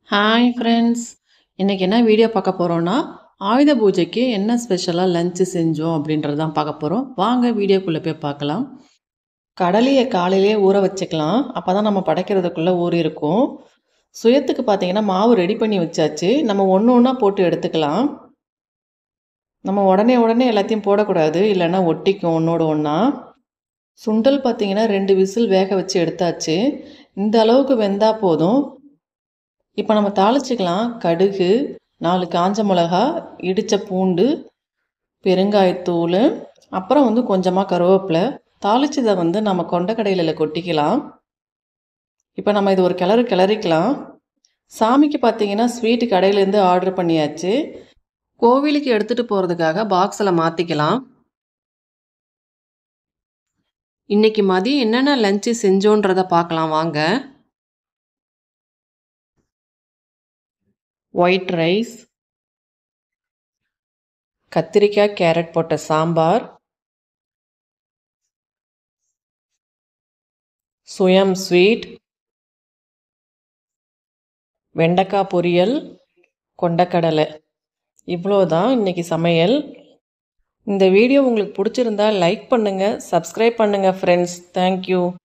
hi friends இன்னைக்கு என்ன video பார்க்க போகிறோன்னா ஆயுத பூஜைக்கு என்ன ஸ்பெஷலாக லஞ்சு செஞ்சோம் அப்படின்றது தான் பார்க்க போகிறோம் வாங்க வீடியோக்குள்ளே போய் பார்க்கலாம் கடலையை காலையிலே ஊற வச்சுக்கலாம் அப்போ தான் நம்ம படைக்கிறதுக்குள்ளே ஊறி இருக்கும் சுயத்துக்கு பார்த்தீங்கன்னா மாவு ரெடி பண்ணி வச்சாச்சு நம்ம ஒன்று ஒன்றா போட்டு எடுத்துக்கலாம் நம்ம உடனே உடனே எல்லாத்தையும் போடக்கூடாது இல்லைன்னா ஒட்டிக்கும் ஒன்றோட ஒன்றா சுண்டல் பார்த்தீங்கன்னா ரெண்டு விசில் வேக வச்சு எடுத்தாச்சு இந்த அளவுக்கு வெந்தால் போதும் இப்போ நம்ம தாளிச்சிக்கலாம் கடுகு நாலு காஞ்ச மிளகா இடித்த பூண்டு பெருங்காயத்தூள் அப்புறம் வந்து கொஞ்சமாக கருவேப்பிலை தாளிச்சதை வந்து நம்ம கொண்டக்கடையில் கொட்டிக்கலாம் இப்போ நம்ம இது ஒரு கிளறு கிளறிக்கலாம் சாமிக்கு பார்த்தீங்கன்னா ஸ்வீட்டு கடையிலேருந்து ஆர்டர் பண்ணியாச்சு கோவிலுக்கு எடுத்துகிட்டு போகிறதுக்காக பாக்ஸில் மாற்றிக்கலாம் இன்னைக்கு மதியம் என்னென்ன லஞ்சு செஞ்சோன்றதை பார்க்கலாம் வாங்க ஒயிட் ரைஸ் கத்திரிக்காய் கேரட் போட்ட சாம்பார் சுயம் ஸ்வீட் வெண்டைக்காய் பொரியல் கொண்டக்கடலை இவ்வளோதான் இன்றைக்கி சமையல் இந்த வீடியோ உங்களுக்கு பிடிச்சிருந்தா லைக் பண்ணுங்கள் சப்ஸ்கிரைப் பண்ணுங்கள் ஃப்ரெண்ட்ஸ் தேங்க்யூ